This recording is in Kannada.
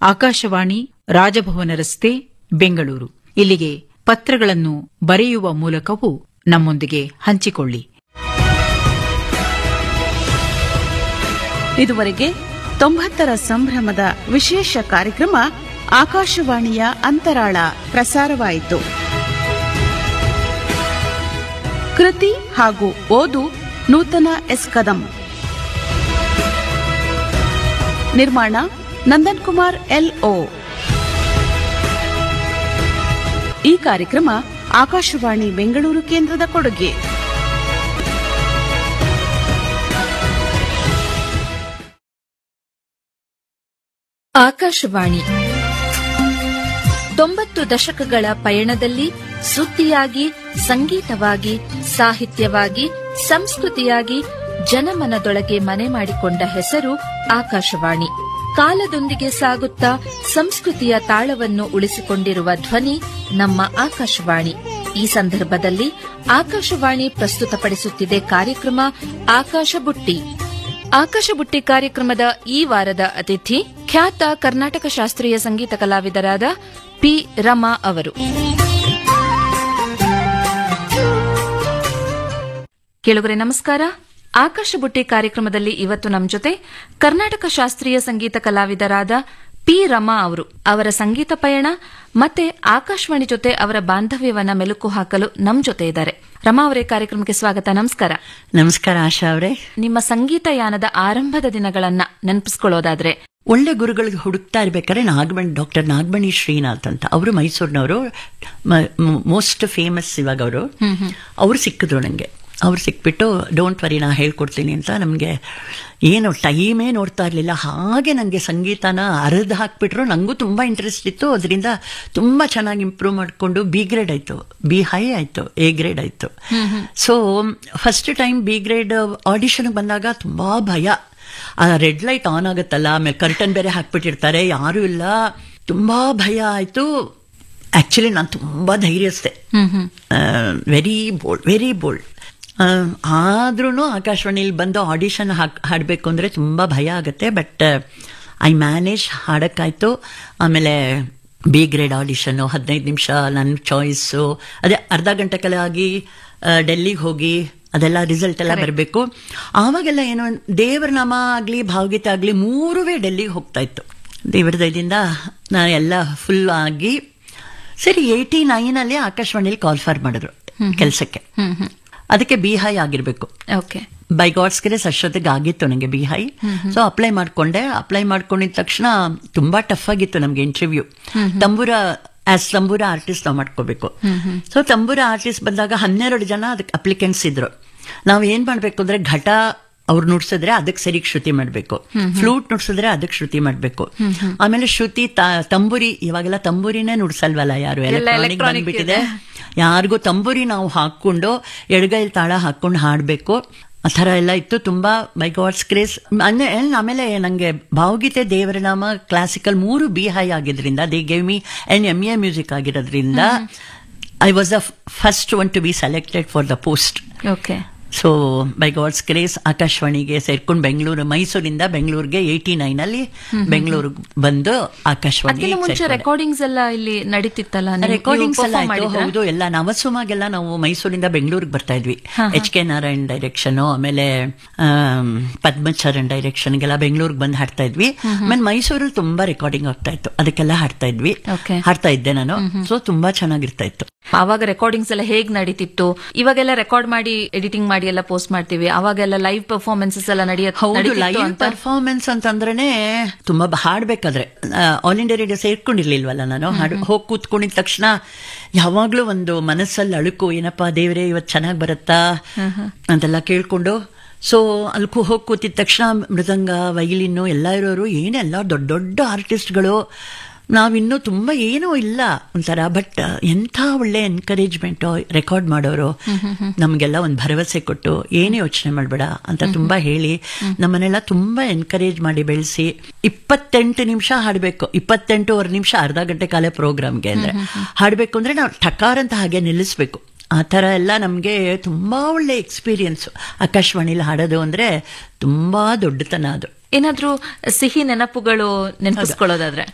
ಆಕಾಶವಾಣಿ ರಾಜಭವನ ರಸ್ತೆ ಬೆಂಗಳೂರು ಇಲ್ಲಿಗೆ ಪತ್ರಗಳನ್ನು ಬರೆಯುವ ಮೂಲಕವೂ ನಮ್ಮೊಂದಿಗೆ ಹಂಚಿಕೊಳ್ಳಿ ಇದುವರೆಗೆ ತೊಂಬತ್ತರ ಸಂಭ್ರಮದ ವಿಶೇಷ ಕಾರ್ಯಕ್ರಮ ಆಕಾಶವಾಣಿಯ ಅಂತರಾಳ ಪ್ರಸಾರವಾಯಿತು ಕೃತಿ ಹಾಗೂ ಓದು ನೂತನ ಎಸ್ ಕದಂ ನಿರ್ಮಾಣ ನಂದನ್ ಕುಮಾರ್ ಎಲ್ಒ ಈ ಕಾರ್ಯಕ್ರಮ ಆಕಾಶವಾಣಿ ಬೆಂಗಳೂರು ಕೇಂದ್ರದ ಕೊಡುಗೆ ಆಕಾಶವಾಣಿ ತೊಂಬತ್ತು ದಶಕಗಳ ಪಯಣದಲ್ಲಿ ಸುದ್ದಿಯಾಗಿ ಸಂಗೀತವಾಗಿ ಸಾಹಿತ್ಯವಾಗಿ ಸಂಸ್ಕೃತಿಯಾಗಿ ಜನಮನದೊಳಗೆ ಮನೆ ಮಾಡಿಕೊಂಡ ಹೆಸರು ಆಕಾಶವಾಣಿ ಕಾಲದೊಂದಿಗೆ ಸಾಗುತ್ತಾ ಸಂಸ್ಕೃತಿಯ ತಾಳವನ್ನು ಉಳಿಸಿಕೊಂಡಿರುವ ಧ್ವನಿ ನಮ್ಮ ಆಕಾಶವಾಣಿ ಈ ಸಂದರ್ಭದಲ್ಲಿ ಆಕಾಶವಾಣಿ ಪ್ರಸ್ತುತಪಡಿಸುತ್ತಿದೆ ಕಾರ್ಯಕ್ರಮ ಆಕಾಶ ಬುಟ್ಟಿ ಆಕಾಶ ಬುಟ್ಟಿ ಕಾರ್ಯಕ್ರಮದ ಈ ವಾರದ ಅತಿಥಿ ಖ್ಯಾತ ಕರ್ನಾಟಕ ಶಾಸ್ತ್ರೀಯ ಸಂಗೀತ ಕಲಾವಿದರಾದ ಪಿ ರಮಾ ಅವರು ಕೇಳುಗರೆ ನಮಸ್ಕಾರ ಆಕಾಶ ಬುಟ್ಟಿ ಕಾರ್ಯಕ್ರಮದಲ್ಲಿ ಇವತ್ತು ನಮ್ಮ ಜೊತೆ ಕರ್ನಾಟಕ ಶಾಸ್ತ್ರೀಯ ಸಂಗೀತ ಕಲಾವಿದರಾದ ಪಿ ರಮಾ ಅವರು ಅವರ ಸಂಗೀತ ಪಯಣ ಮತ್ತೆ ಆಕಾಶವಾಣಿ ಜೊತೆ ಅವರ ಬಾಂಧವ್ಯವನ್ನ ಮೆಲುಕು ಹಾಕಲು ನಮ್ ಜೊತೆ ಇದ್ದಾರೆ ರಮಾ ಅವರೇ ಕಾರ್ಯಕ್ರಮಕ್ಕೆ ಸ್ವಾಗತ ನಮಸ್ಕಾರ ನಮಸ್ಕಾರ ಆಶಾ ಅವರೇ ನಿಮ್ಮ ಸಂಗೀತ ಯಾನದ ಆರಂಭದ ದಿನಗಳನ್ನ ನೆನಪಿಸ್ಕೊಳ್ಳೋದಾದ್ರೆ ಒಳ್ಳೆ ಗುರುಗಳಿಗೆ ಹುಡುಕ್ತಾ ಇರ್ಬೇಕಾದ್ರೆ ನಾಗಮಣಿ ಡಾಕ್ಟರ್ ನಾಗಮಣಿ ಶ್ರೀನಾಥ್ ಅಂತ ಅವರು ಮೈಸೂರಿನವರು ಮೋಸ್ಟ್ ಫೇಮಸ್ ಇವಾಗ ಅವರು ಅವ್ರು ಸಿಕ್ಕಿದ್ರು ನನಗೆ ಅವ್ರು ಸಿಕ್ಬಿಟ್ಟು ಡೋಂಟ್ ವರಿ ನಾ ಹೇಳ್ಕೊಡ್ತೀನಿ ಅಂತ ನಮಗೆ ಏನು ಟೈಮೇ ನೋಡ್ತಾ ಇರಲಿಲ್ಲ ಹಾಗೆ ನನಗೆ ಸಂಗೀತನ ಅರ್ಧ ಹಾಕ್ಬಿಟ್ರು ನನಗೂ ತುಂಬ ಇಂಟ್ರೆಸ್ಟ್ ಇತ್ತು ಅದರಿಂದ ತುಂಬ ಚೆನ್ನಾಗಿ ಇಂಪ್ರೂವ್ ಮಾಡಿಕೊಂಡು ಬಿ ಗ್ರೇಡ್ ಆಯಿತು ಬಿ ಹೈ ಆಯಿತು ಎ ಗ್ರೇಡ್ ಆಯಿತು so first time B grade ಆಡಿಷನ್ಗೆ ಬಂದಾಗ ತುಂಬ ಭಯ ಆ ರೆಡ್ ಲೈಟ್ ಆನ್ ಆಗುತ್ತಲ್ಲ ಆಮೇಲೆ ಕರ್ಟನ್ ಬೇರೆ ಹಾಕ್ಬಿಟ್ಟಿರ್ತಾರೆ ಯಾರೂ ಇಲ್ಲ ತುಂಬ ಭಯ ಆಯಿತು ಆ್ಯಕ್ಚುಲಿ ನಾನು ತುಂಬ ಧೈರ್ಯಸ್ಥೆ ವೆರಿ ಬೋಲ್ಡ್ ವೆರಿ ಬೋಲ್ಡ್ ಆದ್ರೂ ಆಕಾಶವಾಣಿಲಿ ಬಂದು ಆಡಿಷನ್ ಹಾಕ್ ಹಾಡಬೇಕು ಅಂದರೆ ತುಂಬ ಭಯ ಆಗುತ್ತೆ ಬಟ್ ಐ ಮ್ಯಾನೇಜ್ ಹಾಡೋಕ್ಕಾಯ್ತು ಆಮೇಲೆ ಬಿ ಗ್ರೇಡ್ ಆಡಿಷನ್ನು ಹದಿನೈದು ನಿಮಿಷ ನನ್ನ ಚಾಯ್ಸು ಅದೇ ಅರ್ಧ ಗಂಟೆ ಕೆಲ ಆಗಿ ಡೆಲ್ಲಿಗೆ ಹೋಗಿ ಅದೆಲ್ಲ ರಿಸಲ್ಟ್ ಎಲ್ಲ ಬರಬೇಕು ಆವಾಗೆಲ್ಲ ಏನೋ ದೇವರ ನಾಮ ಆಗಲಿ ಭಾವಗೀತೆ ಆಗಲಿ ಮೂರುವೇ ಡೆಲ್ಲಿಗೆ ಹೋಗ್ತಾ ಇತ್ತು ದೇವರ ದಯದಿಂದ ನಾನು ಎಲ್ಲ ಫುಲ್ ಆಗಿ ಸರಿ ಏಯ್ಟಿ ನೈನಲ್ಲಿ ಆಕಾಶವಾಣಿಲಿ ಕಾಲ್ ಫಾರ್ ಮಾಡಿದ್ರು ಕೆಲಸಕ್ಕೆ ಅದಕ್ಕೆ ಬಿ ಹೈ ಆಗಿರ್ಬೇಕು ಓಕೆ ಬೈ ಗಾಡ್ಸ್ ಗ್ರೇಸ್ ಅಷ್ಟೊತ್ತಿಗೆ ಆಗಿತ್ತು ನನಗೆ ಬಿ ಹೈ ಸೊ ಅಪ್ಲೈ ಮಾಡ್ಕೊಂಡೆ ಅಪ್ಲೈ ಮಾಡ್ಕೊಂಡಿದ ತಕ್ಷಣ ತುಂಬಾ ಟಫ್ ಆಗಿತ್ತು ನಮ್ಗೆ interview tambura as tambura artist ನಾವು ಮಾಡ್ಕೋಬೇಕು ಸೊ ತಂಬೂರ ಆರ್ಟಿಸ್ಟ್ ಬಂದಾಗ ಹನ್ನೆರಡು ಜನ ಅದಕ್ಕೆ ಅಪ್ಲಿಕೆಂಟ್ಸ್ ಇದ್ರು ನಾವು ಏನ್ ಮಾಡ್ಬೇಕು ಅಂದ್ರೆ ಘಟ ಅವ್ರು ನುಡ್ಸಿದ್ರೆ ಅದಕ್ಕೆ ಸರಿಗೆ ಶ್ರುತಿ ಮಾಡಬೇಕು ಫ್ಲೂಟ್ ನುಡ್ಸಿದ್ರೆ ಅದಕ್ಕೆ ಶ್ರುತಿ ಮಾಡಬೇಕು ಆಮೇಲೆ ಶ್ರುತಿ ತಂಬೂರಿ ಇವಾಗೆಲ್ಲ ತಂಬೂರಿನೇ ನುಡ್ಸಲ್ವಲ್ಲ ಯಾರು ಎಲೆಕ್ಟ್ರಾನಿಕ್ ಬಂದ್ಬಿಟ್ಟಿದೆ ಯಾರಿಗೂ ತಂಬೂರಿ ನಾವು ಹಾಕೊಂಡು ಎಡಗೈಲಿ ತಾಳ ಹಾಕೊಂಡು ಹಾಡಬೇಕು ಆ ಥರ ಎಲ್ಲ ಇತ್ತು ತುಂಬಾ ಬೈ ಗಾಡ್ಸ್ ಕ್ರೇಸ್ ಆಮೇಲೆ ನನಗೆ ಭಾವಗೀತೆ ದೇವರನಾಮ ಕ್ಲಾಸಿಕಲ್ ಮೂರು ಬಿ ಹೈ ಆಗಿದ್ರಿಂದ they gave me an M A music ಆಗಿರೋದ್ರಿಂದ I was the first one to be selected for the post okay so by God's grace ಆಕಾಶವಾಣಿಗೆ ಸೇರ್ಕೊಂಡು ಬೆಂಗಳೂರು ಮೈಸೂರಿಂದ ಬೆಂಗಳೂರಿಗೆ ಏಯ್ಟಿ ನೈನ್ ಅಲ್ಲಿ ಬೆಂಗಳೂರಿಗೆ ಬಂದು ಆಕಾಶವಾಣಿ ಅದಕ್ಕಿಂತ ಮುಂಚೆ ರೆಕಾರ್ಡಿಂಗ್ಸ್ ಎಲ್ಲ ಇಲ್ಲಿ ನಡೀತಿತ್ತಲ್ಲ ನೀವು- ರೆಕಾರ್ಡಿಂಗ್ಸ್ ನೀವು ಎಲ್ಲ perform ಆಯ್ತು ಮಾಡಿದ್ರಾ? ಹೌದು ಎಲ್ಲ ನವಸುಮಾಗೆಲ್ಲ ನಾವು ಮೈಸೂರಿಂದ ಬೆಂಗಳೂರಿಗೆ ಬರ್ತಾ ಇದ್ವಿ ಎಚ್ ಕೆ ನಾರಾಯಣ್ ಡೈರೆಕ್ಷನ್ ಆಮೇಲೆ ಆಮ್, ಪದ್ಮಚರಣ್ ಡೈರೆಕ್ಷನ್ಗೆಲ್ಲ ಬೆಂಗಳೂರಿಗೆ ಬಂದು ಹಾಡ್ತಾ ಇದ್ವಿ ಆಮೇಲೆ ಮೈಸೂರಲ್ಲಿ ತುಂಬಾ ರೆಕಾರ್ಡಿಂಗ್ ಆಗ್ತಾ ಇತ್ತು ಅದಕ್ಕೆಲ್ಲ ಹಾಡ್ತಾ ಇದ್ವಿ Okay. ಹಾಡ್ತಾ ಇದ್ದೆ ನಾನು ಸೊ ತುಂಬಾ ಚೆನ್ನಾಗಿರ್ತಾ ಇತ್ತು ಆವಾಗ ರೆಕಾರ್ಡಿಂಗ್ಸ್ ಎಲ್ಲ ಹೇಗ್ ನಡೀತಿತ್ತು ಇವಾಗೆಲ್ಲ ರೆಕಾರ್ಡ್ ಮಾಡಿ ಎಡಿಟಿಂಗ್ ಮಾಡಿ ಎಲ್ಲ ಪೋಸ್ಟ್ ಮಾಡ್ತೀವಿ ಅವಾಗೆಲ್ಲ ಲೈವ್ ಪರ್ಫಾರ್ಮೆನ್ಸಸ್ ಎಲ್ಲ ನಡೆಯತ್- ಹೌದು ನಡೀತಿತ್ತು ಲೈವ್ ಅಂತ ಪರ್ಫಾರ್ಮೆನ್ಸ್ ಅಂತಂದ್ರೇನೆ ತುಂಬಾ ಬ- ಹಾಡ್ಬೇಕಾದ್ರೆ ಆಲ್ ಇಂಡಿಯಾ ರೇಡಿಯೋ ಸೇರ್ಕೊಂಡಿರ್ಲಿಲ್ವಲ್ಲ ನಾನು ಹಾಡು ಹೋಗಿ ಕೂತ್ಕೊಂಡಿದ ತಕ್ಷಣ ಯಾವಾಗ್ಲೂ ಒಂದು ಮನಸ್ಸಲ್ಲಿ ಅಳುಕು ಏನಪ್ಪಾ ದೇವರೇ ಇವತ್ತು ಚೆನ್ನಾಗಿ ಬರುತ್ತಾ ಅಂತೆಲ್ಲ ಕೇಳ್ಕೊಂಡು ಸೊ ಅಲ್ಲಿ ಕೂ- ಹೋಗಿ ಕೂತಿದ ತಕ್ಷಣ ಮೃದಂಗ ವೈಲಿನ್ನು ಎಲ್ಲ ಇರೋರು ಏನೆಲ್ಲ ದೊಡ್ಡ ದೊಡ್ಡ ಆರ್ಟಿಸ್ಟ್ಗಳು ನಾವಿನ್ನೂ ತುಂಬ ಏನೂ ಇಲ್ಲ ಒಂಥರ ಬಟ್ ಎಂಥ ಒಳ್ಳೆ ಎನ್ಕರೇಜ್ಮೆಂಟ್ ರೆಕಾರ್ಡ್ ಮಾಡೋರು ನಮಗೆಲ್ಲ ಒಂದು ಭರವಸೆ ಕೊಟ್ಟು ಏನೇ ಯೋಚನೆ ಮಾಡಬೇಡ ಅಂತ ತುಂಬಾ ಹೇಳಿ ನಮ್ಮನ್ನೆಲ್ಲ ತುಂಬಾ ಎನ್ಕರೇಜ್ ಮಾಡಿ ಬೆಳೆಸಿ ಇಪ್ಪತ್ತೆಂಟು ನಿಮಿಷ ಹಾಡಬೇಕು ಇಪ್ಪತ್ತೆಂಟೂವರೆ ನಿಮಿಷ ಅರ್ಧ ಗಂಟೆ ಕಾಲ ಪ್ರೋಗ್ರಾಮ್ಗೆ ಅಂದ್ರೆ ಹಾಡಬೇಕು ಅಂದ್ರೆ ನಾವು ಟಕಾರ ಅಂತ ಹಾಗೆ ನಿಲ್ಲಿಸ್ಬೇಕು ಆ ಥರ ಎಲ್ಲ ನಮಗೆ ತುಂಬಾ ಒಳ್ಳೆ ಎಕ್ಸ್ಪೀರಿಯನ್ಸ್ ಆಕಾಶವಾಣಿಲಿ ಹಾಡೋದು ಅಂದ್ರೆ ತುಂಬಾ ದೊಡ್ಡತನ ಅದು ಏನಾದ್ರೂ ಸಿಹಿ ನೆನಪುಗಳು ನೆನಪಿಸ್ಕೊಳ್ಳೋದಾದ್ರೆ